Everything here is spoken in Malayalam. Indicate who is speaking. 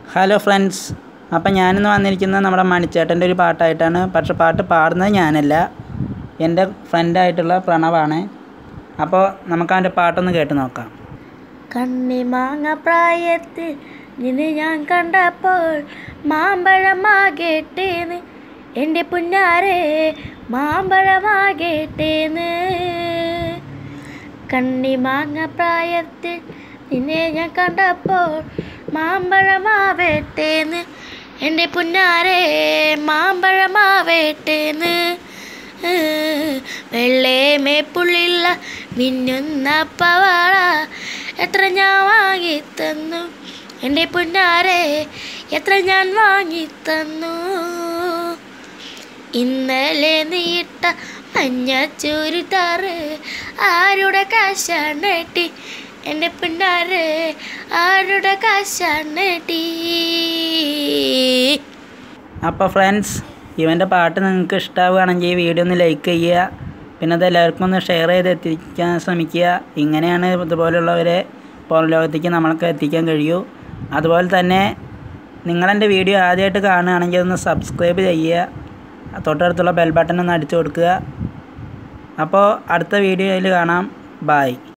Speaker 1: ഹലോ ഫ്രണ്ട്സ് അപ്പം ഞാനിന്ന് വന്നിരിക്കുന്നത് നമ്മുടെ മണിച്ചേട്ടൻ്റെ ഒരു പാട്ടായിട്ടാണ് പക്ഷെ പാട്ട് പാടുന്നത് ഞാനല്ല എൻ്റെ ഫ്രണ്ടായിട്ടുള്ള പ്രണവാണ് അപ്പോൾ നമുക്ക് അവൻ്റെ പാട്ടൊന്ന് കേട്ട് നോക്കാം
Speaker 2: കണ്ണിമാങ്ങ പ്രായത്തിൽ നിന്നെ ഞാൻ കണ്ടപ്പോൾ മാമ്പഴമാകേട്ടേന്ന് എൻ്റെ പുന്നാരെ മാമ്പഴമാകേട്ടേന്ന് കണ്ണിമാങ്ങ പ്രായത്തിൽ നിന്നെ ഞാൻ കണ്ടപ്പോൾ മാമ്പഴമാവേട്ടേന്ന് എൻ്റെ പുന്നാരെ മാമ്പഴമാവേട്ടേന്ന് വെള്ളേമേപ്പുള്ളില്ല മിന്നുന്ന പവാള എത്ര ഞാൻ വാങ്ങിത്തന്നു എൻ്റെ പുന്നാരെ എത്ര ഞാൻ വാങ്ങിത്തന്നു ഇന്നലെ നീട്ട മഞ്ഞ ചുരിദാറ് ആരുടെ കാശാണ് ടി എൻ്റെ പിന്നാരെ ആരുടെ കാശാണ് ടി
Speaker 1: അപ്പോൾ ഫ്രണ്ട്സ് ഇവൻ്റെ പാട്ട് നിങ്ങൾക്ക് ഇഷ്ടമാവുകയാണെങ്കിൽ ഈ വീഡിയോ ഒന്ന് ലൈക്ക് ചെയ്യുക പിന്നെ അത് എല്ലാവർക്കും ഒന്ന് ഷെയർ ചെയ്ത് എത്തിക്കാൻ ശ്രമിക്കുക ഇങ്ങനെയാണ് ഇതുപോലുള്ളവരെ പുറം ലോകത്തേക്ക് നമ്മൾക്ക് എത്തിക്കാൻ കഴിയൂ അതുപോലെ തന്നെ നിങ്ങളെൻ്റെ വീഡിയോ ആദ്യമായിട്ട് കാണുകയാണെങ്കിൽ ഒന്ന് സബ്സ്ക്രൈബ് ചെയ്യുക തൊട്ടടുത്തുള്ള ബെൽ ബട്ടൺ ഒന്ന് അടിച്ചു കൊടുക്കുക അപ്പോൾ അടുത്ത വീഡിയോയിൽ കാണാം ബായ്